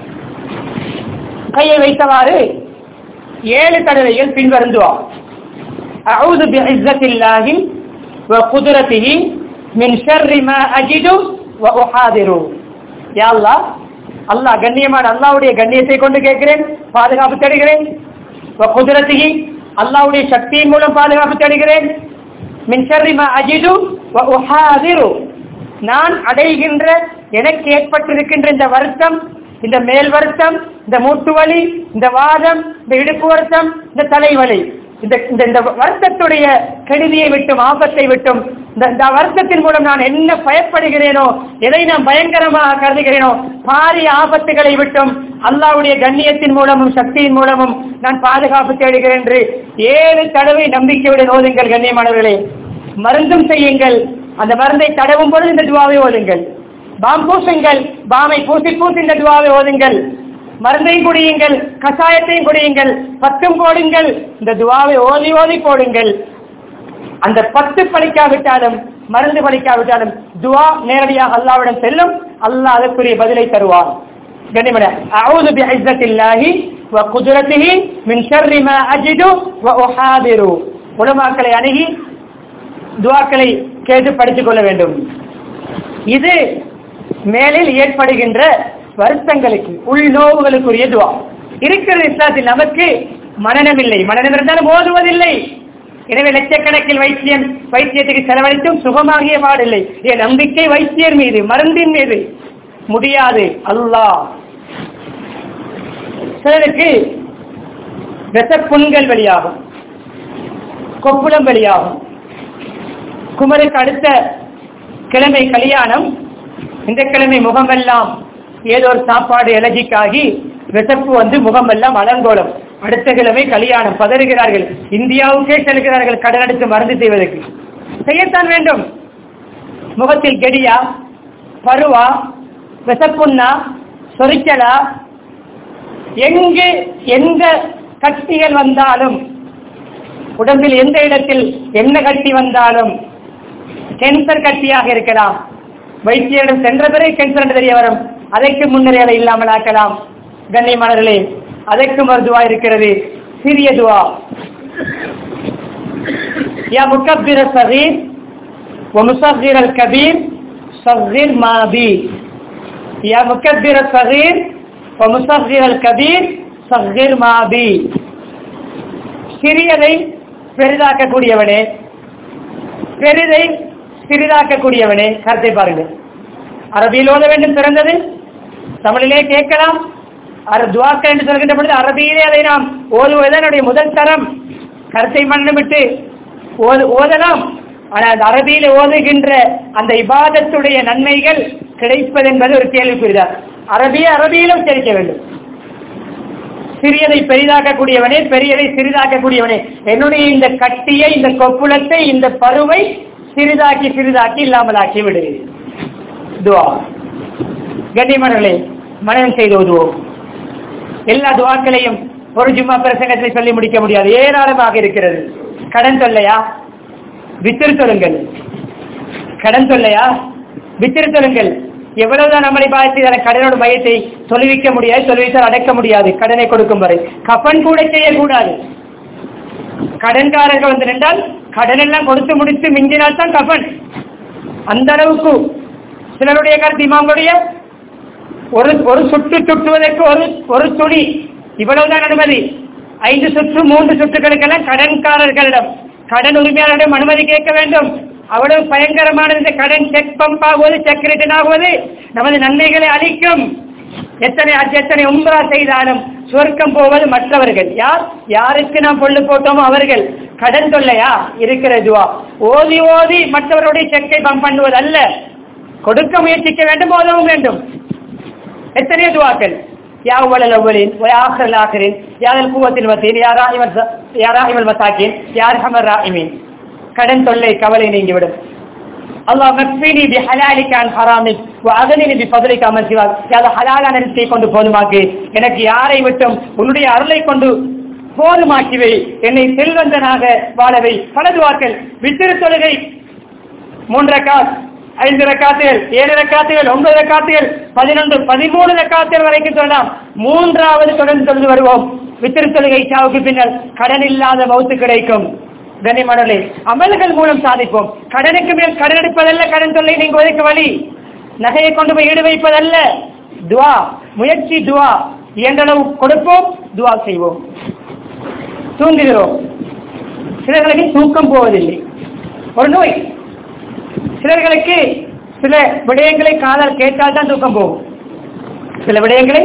Speaker 1: கையை வைத்தவாறு ஏழு தடவைகள் பின்வருந்துவா أعوذ بعزة الله وقدرته من شر ما أجد وأحاذر يا الله அல்லாஹ் கண்ணியமான அல்லாவுடைய கண்ணியத்தை கொண்டு கேட்கிறேன் பாதுகாப்பு தேடுகிறேன் குதிரத்திகி அல்லாவுடைய சக்தியின் மூலம் பாதுகாப்பு தேடுகிறேன் மின்சரிமா அஜிது உஹாதிரு நான் அடைகின்ற எனக்கு ஏற்பட்டிருக்கின்ற இந்த வருத்தம் இந்த மேல் வருத்தம் இந்த மூட்டு வலி இந்த வாதம் இந்த இடுப்பு வருத்தம் இந்த தலைவலி இந்த இந்த இந்த வருத்தத்துடைய கெடுதியை விட்டும் ஆபத்தை விட்டும் இந்த இந்த வருத்தத்தின் மூலம் நான் என்ன பயப்படுகிறேனோ எதை நான் பயங்கரமாக கருதுகிறேனோ பாரிய ஆபத்துகளை விட்டும் அல்லாவுடைய கண்ணியத்தின் மூலமும் சக்தியின் மூலமும் நான் பாதுகாப்பு தேடுகிறேன் என்று ஏழு தடவை நம்பிக்கையுடன் ஓதுங்கள் கண்ணியமானவர்களே மருந்தும் செய்யுங்கள் அந்த மருந்தை தடவும் பொழுது இந்த துவாவை ஓதுங்கள் பாம் பூசுங்கள் பாமை பூசி பூசி இந்த துவாவை ஓதுங்கள் மருந்தையும் குடியுங்கள் கஷாயத்தையும் குடியுங்கள் பத்தும் போடுங்கள் இந்த துவாவை ஓதி ஓதி போடுங்கள் அந்த பத்து பலிக்காவிட்டாலும் மருந்து பலிக்காவிட்டாலும் துவா நேரடியாக அல்லாவிடம் செல்லும் அல்லாஹ் அதற்குரிய பதிலை தருவார் கண்ணிமட அவுது பிஹிஸத்தில்லாஹி வ குதுரத்திஹி மின் ஷர்ரி மா அஜிது வ உஹாதிரு உலமாக்களை அணுகி துவாக்களை கேட்டு படித்துக் கொள்ள வேண்டும் இது மேலில் ஏற்படுகின்ற வருத்தங்களுக்கு உள்நோவுகளுக்குரிய துவா இருக்கிற இஸ்லாத்தில் நமக்கு மனநம் இல்லை மனநம் இருந்தாலும் ஓதுவதில்லை எனவே லட்சக்கணக்கில் வைத்தியன் வைத்தியத்துக்கு செலவழித்தும் சுகமாகிய பாடில்லை என் நம்பிக்கை வைத்தியர் மீது மருந்தின் மீது முடியாது அல்லாஹ் சிலருக்கு விஷப்புண்கள் வெளியாகும் கொப்புளம் வெளியாகும் குமருக்கு அடுத்த கிழமை கல்யாணம் இந்த கிழமை முகமெல்லாம் ஏதோ ஒரு சாப்பாடு எலர்ஜிக்காகி விசப்பு வந்து முகமெல்லாம் அலங்கோலம் அடுத்த கிழமை கல்யாணம் பதறுகிறார்கள் இந்தியாவுக்கே செல்கிறார்கள் கடன் எடுத்து மருந்து செய்வதற்கு செய்யத்தான் வேண்டும் முகத்தில் கெடியா பருவா விசப்புண்ணா சொரிச்சலா எங்கு எந்த கட்டிகள் வந்தாலும் உடம்பில் எந்த இடத்தில் என்ன கட்டி வந்தாலும் கேன்சர் கட்டியாக இருக்கலாம் வைத்தியரிடம் சென்ற பிறகு கேன்சர் என்று தெரிய வரும் அதற்கு முன்னரே அதை இல்லாமல் ஆக்கலாம் கண்ணியமானவர்களே அதற்கும் ஒரு துவா இருக்கிறது சிறிய துவா யா முக்கப்பிர சகீர் ومصغر الكبير صغر ما بي يا مكبر الصغير ومصغر الكبير صغر ما بي சிறியதை பெரிதாக்கக்கூடியவனே பெரிதை சிறிதாக்கக்கூடியவனே கருத்தை பாருங்கள் அரபியில் ஓத வேண்டும் பிறந்தது தமிழிலே கேட்கலாம் அர துவாக்க என்று சொல்கின்ற பொழுது அரபியிலே அதை நாம் ஓதுவதுதான் என்னுடைய முதல் தரம் கருத்தை மண்ணமிட்டு ஓது ஓதலாம் ஆனால் அந்த அரபியில் ஓதுகின்ற அந்த இபாதத்துடைய நன்மைகள் கிடைப்பது என்பது ஒரு கேள்விக்குறிதான் அரபிய அரபியிலும் தெரிவிக்க வேண்டும் சிறியதை பெரிதாக்கக்கூடியவனே பெரியதை சிறிதாக்கக்கூடியவனே என்னுடைய இந்த கட்டியை இந்த கொப்புளத்தை இந்த பருவை சிறிதாக்கி சிறிதாக்கி இல்லாமலாக்கி விடு துவா கண்ணியமானவர்களே மனநம் செய்து ஓதுவோம் எல்லா துவாக்களையும் ஒரு ஜும்மா பிரசங்கத்தை சொல்லி முடிக்க முடியாது ஏராளமாக இருக்கிறது கடன் தொல்லையா வித்திரு சொல்லுங்கள் கடன் தொல்லையா வித்திரு சொல்லுங்கள் எவ்வளவுதான் நம்மளை பார்த்து கடனோட மையத்தை தொழுவிக்க முடியாது தொழுவித்தால் அடக்க முடியாது கடனை கொடுக்கும் வரை கப்பன் கூட செய்யக்கூடாது கடன்காரர்கள் வந்து நின்றால் கடன் எல்லாம் கொடுத்து முடித்து மிஞ்சினால் தான் கப்பன் அந்த அளவுக்கு சிலருடைய கருத்து இமாமுடைய ஒரு ஒரு சுற்று சுற்றுவதற்கு ஒரு ஒரு துணி இவ்வளவுதான் அனுமதி ஐந்து சுற்று மூன்று சுற்றுகளுக்கெல்லாம் கடன்காரர்களிடம் கடன் உரிமையாளரிடம் அனுமதி கேட்க வேண்டும் அவ்வளவு பயங்கரமான இந்த கடன் செக் பம்ப் ஆகுவது செக் ரிட்டன் ஆகுவது நமது நன்மைகளை அளிக்கும் எத்தனை எத்தனை உம்ரா செய்தாலும் சொர்க்கம் போவது மற்றவர்கள் யார் யாருக்கு நாம் பொண்ணு போட்டோமோ அவர்கள் கடன் தொல்லையா இருக்கிற துவா ஓதி ஓதி மற்றவருடைய செக்கை பம்ப் பண்ணுவது அல்ல கொடுக்க முயற்சிக்க வேண்டும் ஓதவும் வேண்டும் எத்தனையோ துவாக்கள் يا أول الأولين ويا آخر الآخرين يا ذا القوة المتين يا راحم يا راحم المساكين يا أرحم الراحمين கடன் தொல்லை கவலை நீங்கிவிடும் அல்லாஹ் மக்ஃபினி பி ஹலாலிக அன் ஹராமிக் வ அகனினி பி ஃபضلிக அமன் சிவாக் யா ஹலாலான ரிஸ்கை கொண்டு போதுமாக்கு எனக்கு யாரை விட்டும் உன்னுடைய அருளை கொண்டு போதுமாக்கிவை என்னை செல்வந்தனாக வாழவை பல துவாக்கள் வித்திரு தொழுகை மூன்று ரக்காத் ஐந்து ரக்காத்துகள் ஏழு ரக்காத்துகள் ஒன்பது ரக்காத்துகள் பதினொன்று பதிமூணு ரக்காத்துகள் வரைக்கும் சொல்லலாம் மூன்றாவது தொடர்ந்து தொழுது வருவோம் வித்திரு தொழுகை சாவுக்கு பின்னர் கடன் இல்லாத மௌத்து கிடைக்கும் கனிமணலே அமல்கள் மூலம் சாதிப்போம் கடனுக்கு மேல் கடன் எடுப்பதல்ல கடன் தொல்லை நீங்க ஒதுக்க வழி நகையை கொண்டு போய் ஈடு வைப்பதல்ல துவா முயற்சி துவா இயன்றளவு கொடுப்போம் துவா செய்வோம் தூங்குகிறோம் சிலர்களுக்கு தூக்கம் போவதில்லை ஒரு நோய் சிலர்களுக்கு சில விடயங்களை காதல் கேட்டால் தான் தூக்கம் போகும் சில விடயங்களை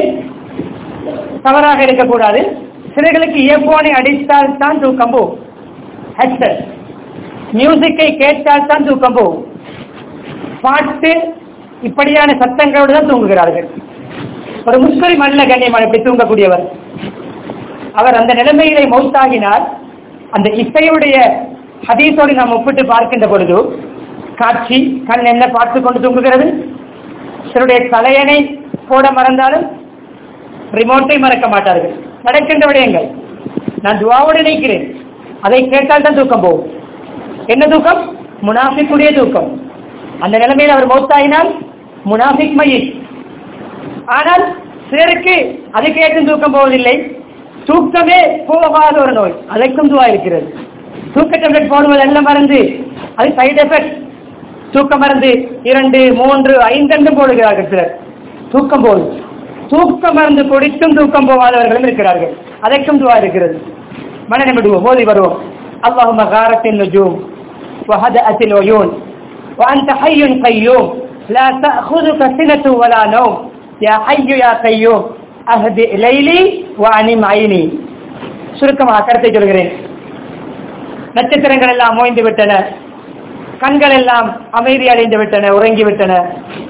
Speaker 1: தவறாக இருக்கக்கூடாது சிலர்களுக்கு இயற்போனை அடித்தால் தான் தூக்கம் போகும் ஹெட்செட் மியூசிக்கை கேட்டால் தான் தூக்கம் போகும் பாட்டு இப்படியான சத்தங்களோடு தான் தூங்குகிறார்கள் ஒரு முஸ்லிம் அல்ல கண்ணியமான இப்படி தூங்கக்கூடியவர் அவர் அந்த நிலைமையிலே மௌத்தாகினால் அந்த இசையுடைய ஹதீஸோடு நாம் ஒப்பிட்டு பார்க்கின்ற பொழுது காட்சி கண் என்ன பார்த்து கொண்டு தூங்குகிறது சிலருடைய தலையணை போட மறந்தாலும் ரிமோட்டை மறக்க மாட்டார்கள் நடக்கின்ற விடயங்கள் நான் துவாவோடு நினைக்கிறேன் அதை கேட்டால் தான் தூக்கம் போகும் என்ன தூக்கம் முனாஃபிக்குடைய தூக்கம் அந்த நிலைமையில் அவர் மௌத்தாயினால் முனாஃபிக் மயில் ஆனால் சிலருக்கு அது கேட்டும் தூக்கம் போவதில்லை தூக்கமே போகாத ஒரு நோய் அதற்கும் துவா இருக்கிறது தூக்க டேப்லெட் போடுவது அல்ல மருந்து அது சைடு எஃபெக்ட் தூக்க மருந்து இரண்டு மூன்று ஐந்தெண்டு போடுகிறார்கள் சிலர் தூக்கம் போதும் தூக்க மருந்து குடித்தும் தூக்கம் போகாதவர்களும் இருக்கிறார்கள் அதற்கும் துவா இருக்கிறது மனநம் விடுவோம் மோதி வருவோம் اللهم غارت النجوم وهدأت العيون وأنت حي قيوم لا تأخذك سنة ولا نوم يا حي يا قيوم أهدئ ليلي وأنم عيني சுருக்கமாக கருத்தை சொல்கிறேன் நட்சத்திரங்கள் எல்லாம் ஓய்ந்து விட்டன கண்கள் எல்லாம் அமைதி அடைந்து விட்டன உறங்கி விட்டன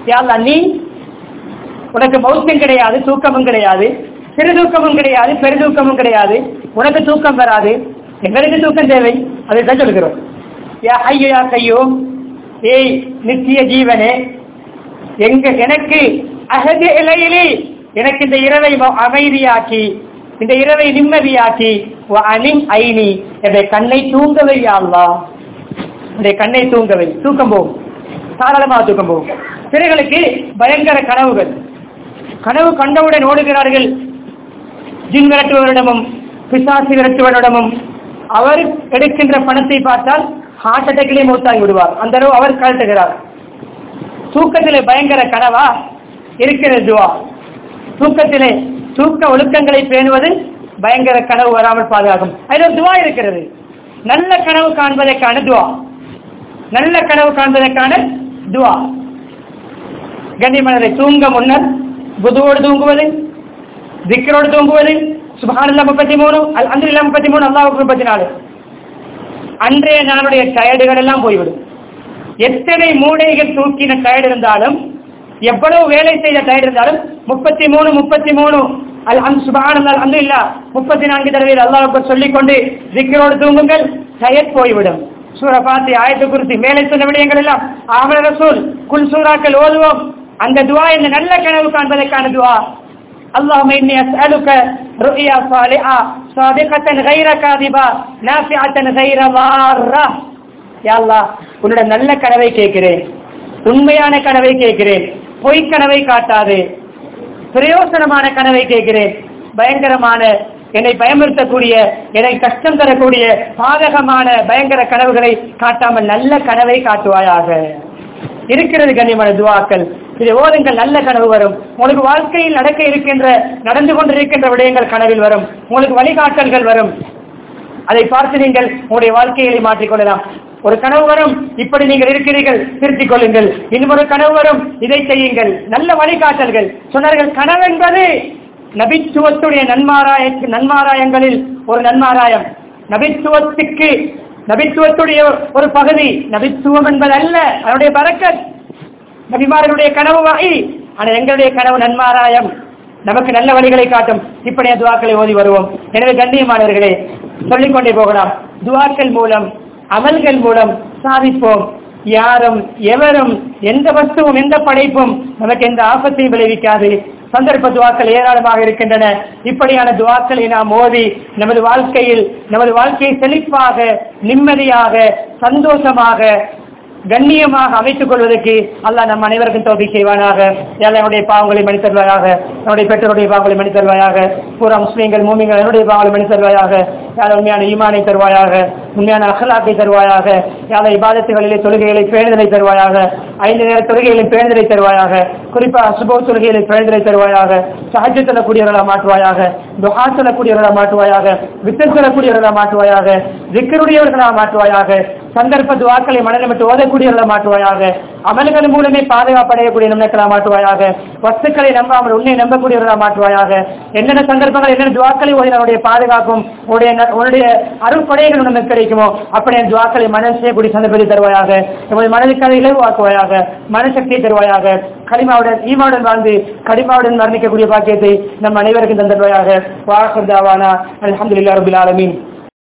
Speaker 1: யாழ்லா நீ உனக்கு மௌத்தம் கிடையாது தூக்கமும் கிடையாது சிறு தூக்கமும் கிடையாது பெருதூக்கமும் கிடையாது உனக்கு தூக்கம் வராது எங்களுக்கு தூக்கம் தேவை அதை தான் சொல்கிறோம் யா ஐயோ யா கையோ ஏய் நித்திய ஜீவனே எங்க எனக்கு அகது இலையிலே எனக்கு இந்த இரவை ம- அமைதியாக்கி இந்த இரவை நிம்மதியாக்கி வ அனிம் ஐனி என்னுடைய கண்ணை தூங்கவை அல்லா என்னுடைய கண்ணை தூங்கவை தூக்கம் போகும் தாராளமாக தூக்கம் போகும் சிறைகளுக்கு பயங்கர கனவுகள் கனவு கண்டவுடன் ஓடுகிறார்கள் ஜின் விரட்டுவரிடமும் பிசாசு விரட்டுவரிடமும் அவர் எடுக்கின்ற பணத்தை பார்த்தால் ஹார்ட் அட்டாக்லேயே மூத்தாகி விடுவார் அந்த அளவு அவர் கழட்டுகிறார் தூக்கத்திலே பயங்கர கனவா இருக்கிற துவா தூக்கத்திலே தூக்க ஒழுக்கங்களை பேணுவது பயங்கர கனவு வராமல் பாதுகாக்கும் அதில் ஒரு துவா இருக்கிறது நல்ல கனவு காண்பதற்கான துவா நல்ல கனவு காண்பதற்கான துவா கண்ணியமனரை தூங்க முன்னர் புதுவோடு தூங்குவது திக்கரோடு தூங்குவது சுபஹானல்லா முப்பத்தி மூணு அல் அந்திரில்லா முப்பத்தி மூணு அல்லாஹ் முப்பத்தி நாலு அன்றைய நாளுடைய டயர்டுகள் எல்லாம் போய்விடும் எத்தனை மூடைகள் தூக்கின டயர்டு இருந்தாலும் எவ்வளவு வேலை செய்த டயர்டு இருந்தாலும் முப்பத்தி மூணு முப்பத்தி மூணு அல் அம் சுபஹானல்லா அந்து இல்லா முப்பத்தி நான்கு தடவை அல்லாஹ் சொல்லிக்கொண்டு திக்கரோடு தூங்குங்கள் டயர் போய்விடும் சூர பாத்தி ஆயத்து குறித்து மேலே சொன்ன விடயங்கள் எல்லாம் ஆமல ரசூல் குல் சூறாக்கள் ஓதுவோம் அந்த துவா இந்த நல்ல கனவு காண்பதற்கான துவா اللهم إني أسألك رؤيا صالحة صادقة غير كاذبة نافعة غير ضارة يا الله உன்னோட நல்ல கனவை கேட்கிறேன் உண்மையான கனவை கேட்கிறேன் பொய் கனவை காட்டாது பிரயோசனமான கனவை கேட்கிறேன் பயங்கரமான என்னை பயமுறுத்தக்கூடிய என்னை கஷ்டம் தரக்கூடிய பாதகமான பயங்கர கனவுகளை காட்டாமல் நல்ல கனவை காட்டுவாயாக இருக்கிறது கண்ணியமான துவாக்கள் இதை ஓதுங்கள் நல்ல கனவு வரும் உங்களுக்கு வாழ்க்கையில் நடக்க இருக்கின்ற நடந்து கொண்டிருக்கின்ற விடயங்கள் கனவில் வரும் உங்களுக்கு வழிகாட்டல்கள் வரும் அதை பார்த்து நீங்கள் உங்களுடைய வாழ்க்கைகளை மாற்றிக்கொள்ளலாம் ஒரு கனவு வரும் இப்படி நீங்கள் இருக்கிறீர்கள் திருத்திக் கொள்ளுங்கள் இன்னும் ஒரு கனவு வரும் இதை செய்யுங்கள் நல்ல வழிகாட்டல்கள் சொன்னார்கள் கனவு என்பது நபித்துவத்துடைய நன்மாராய நன்மாராயங்களில் ஒரு நன்மாராயம் நபித்துவத்துக்கு நபித்துவத்துடைய ஒரு பகுதி நபித்துவம் என்பது அல்ல அதனுடைய பறக்கத் நபிமார்களுடைய கனவு வகை ஆனால் எங்களுடைய கனவு நன்மாராயம் நமக்கு நல்ல வழிகளை காட்டும் இப்படிய துவாக்களை ஓதி வருவோம் எனவே கண்ணியமானவர்களே சொல்லிக்கொண்டே போகலாம் துவாக்கள் மூலம் அமல்கள் மூலம் சாதிப்போம் யாரும் எவரும் எந்த வஸ்துவும் எந்த படைப்பும் நமக்கு எந்த ஆபத்தையும் விளைவிக்காது சந்தர்ப்ப துவாக்கள் ஏராளமாக இருக்கின்றன இப்படியான துவாக்களை நாம் ஓதி நமது வாழ்க்கையில் நமது வாழ்க்கையை செழிப்பாக நிம்மதியாக சந்தோஷமாக கண்ணியமாக அமைத்துக் கொள்வதற்கு அல்லாஹ் நம் அனைவருக்கும் தோல்வி செய்வானாக எல்லாம் என்னுடைய பாவங்களை மணி தருவாயாக என்னுடைய பெற்றோருடைய பாவங்களை மணி தருவாயாக பூரா முஸ்லீம்கள் மூமிங்கள் என்னுடைய பாவங்களை மணி தருவாயாக யார உண்மையான ஈமானை தருவாயாக உண்மையான அகலாக்கை தருவாயாக யார இபாதத்துகளிலே தொழுகைகளை பேணுதலை தருவாயாக ஐந்து நேர தொழுகைகளின் பேணுதலை தருவாயாக குறிப்பாக சுபோ தொழுகைகளை பேணுதலை தருவாயாக சஹஜ சொல்லக்கூடியவர்களா மாற்றுவாயாக துஹா சொல்லக்கூடியவர்களா மாற்றுவாயாக வித்தல் சொல்லக்கூடியவர்களா மாற்றுவாயாக விக்கருடையவர்களா மாற்றுவாயாக சந்தர்ப்ப துவாக்களை மனநமிட்டு ஓதக்கூடியவர்களா மாற்றுவாயாக அமல்கள் மூலமே பாதுகாப்படையக்கூடிய நம்மளா மாற்றுவாயாக வஸ்துக்களை நம்பாமல் உன்னை நம்பக்கூடியவர்களா மாற்றுவாயாக என்னென்ன சந்தர்ப்பங்கள் என்னென்ன துவாக்களை ஓதி நம்முடைய பாதுகாக்கும் உன்னுடைய ந- உன்னுடைய அருட்படைகள் நமக்கு கிடைக்குமோ அப்படியே துவாக்களை மனம் செய்யக்கூடிய சந்தர்ப்பத்தை தருவாயாக நம்முடைய மனதுக்கு அதை இலகுவாக்குவாயாக மனசக்தியை தருவாயாக களிமாவுடன் ஈமாவுடன் வாழ்ந்து களிமாவுடன் மரணிக்கக்கூடிய பாக்கியத்தை நம் அனைவருக்கும் தந்தருவாயாக வாசந்தாவானா அலமதுல்லா ரபுல் ஆலமீன்